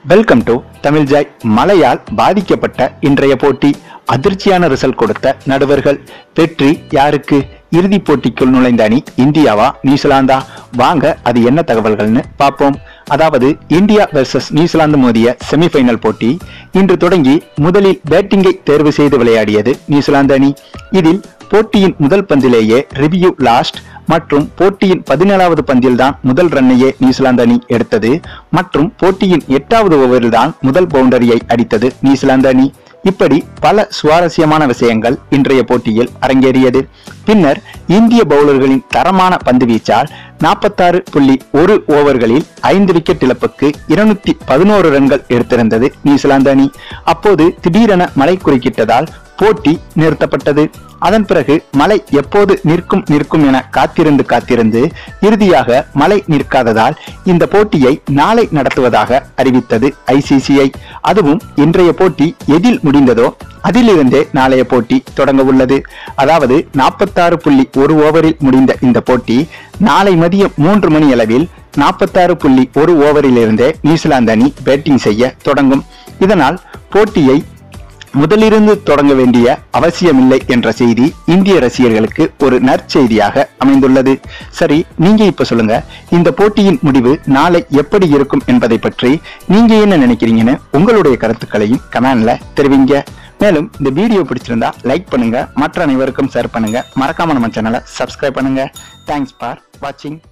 welcome to Tamil Joy மழையால் பாதிக்கப்பட்ட இன்றைய போட்டி அதிர்ச்சியான ரிசல்ட் கொடுத்த நடுவர்கள் வெற்றி யாருக்கு இறுதிப் போட்டிக்குள் நுழைந்த அணி இந்தியாவா நியூசிலாந்தா வாங்க அது என்ன தகவல்கள்னு பார்ப்போம் அதாவது இந்தியா வெர்சஸ் நியூசிலாந்து மோதிய செமிஃபைனல் போட்டி இன்று தொடங்கி முதலில் பேட்டிங்கை தேர்வு செய்து விளையாடியது நியூசிலாந்து அணி இதில் போட்டியின் முதல் பந்திலேயே ரிவ்யூ லாஸ்ட் மற்றும் போட்டியின் பதினேழாவது பந்தில் தான் முதல் ரன்னையே நியூசிலாந்து அணி எடுத்தது மற்றும் போட்டியின் எட்டாவது ஓவரில் தான் முதல் பவுண்டரியை அடித்தது நியூசிலாந்து அணி இப்படி பல சுவாரஸ்யமான விஷயங்கள் இன்றைய போட்டியில் அரங்கேறியது பின்னர் இந்திய பவுலர்களின் தரமான பந்து வீச்சால் நாற்பத்தாறு புள்ளி ஒரு ஓவர்களில் ஐந்து விக்கெட் இழப்புக்கு இருநூத்தி பதினோரு ரன்கள் எடுத்திருந்தது நியூசிலாந்து அணி அப்போது திடீரென மழை குறுக்கிட்டதால் போட்டி நிறுத்தப்பட்டது அதன் பிறகு மழை எப்போது நிற்கும் நிற்கும் என காத்திருந்து காத்திருந்து இறுதியாக மழை நிற்காததால் இந்த போட்டியை நாளை நடத்துவதாக அறிவித்தது ஐசிசிஐ அதுவும் இன்றைய போட்டி எதில் முடிந்ததோ அதிலிருந்தே நாளைய போட்டி தொடங்க உள்ளது அதாவது நாற்பத்தாறு புள்ளி ஒரு ஓவரில் முடிந்த இந்த போட்டி நாளை மதியம் மூன்று மணி அளவில் நாற்பத்தாறு புள்ளி ஒரு ஓவரிலிருந்தே நியூசிலாந்து அணி பேட்டிங் செய்ய தொடங்கும் இதனால் போட்டியை முதலிருந்து தொடங்க வேண்டிய அவசியமில்லை என்ற செய்தி இந்திய ரசிகர்களுக்கு ஒரு நற்செய்தியாக அமைந்துள்ளது சரி நீங்க இப்ப சொல்லுங்க இந்த போட்டியின் முடிவு நாளை எப்படி இருக்கும் என்பதை பற்றி நீங்க என்ன நினைக்கிறீங்கன்னு உங்களுடைய கருத்துக்களையும் கமெண்ட்ல தெரிவிங்க மேலும் இந்த வீடியோ பிடிச்சிருந்தா லைக் பண்ணுங்க மற்ற அனைவருக்கும் ஷேர் பண்ணுங்க மறக்காம நம்ம சேனலை சப்ஸ்கிரைப் பண்ணுங்க தேங்க்ஸ் ஃபார் வாட்சிங்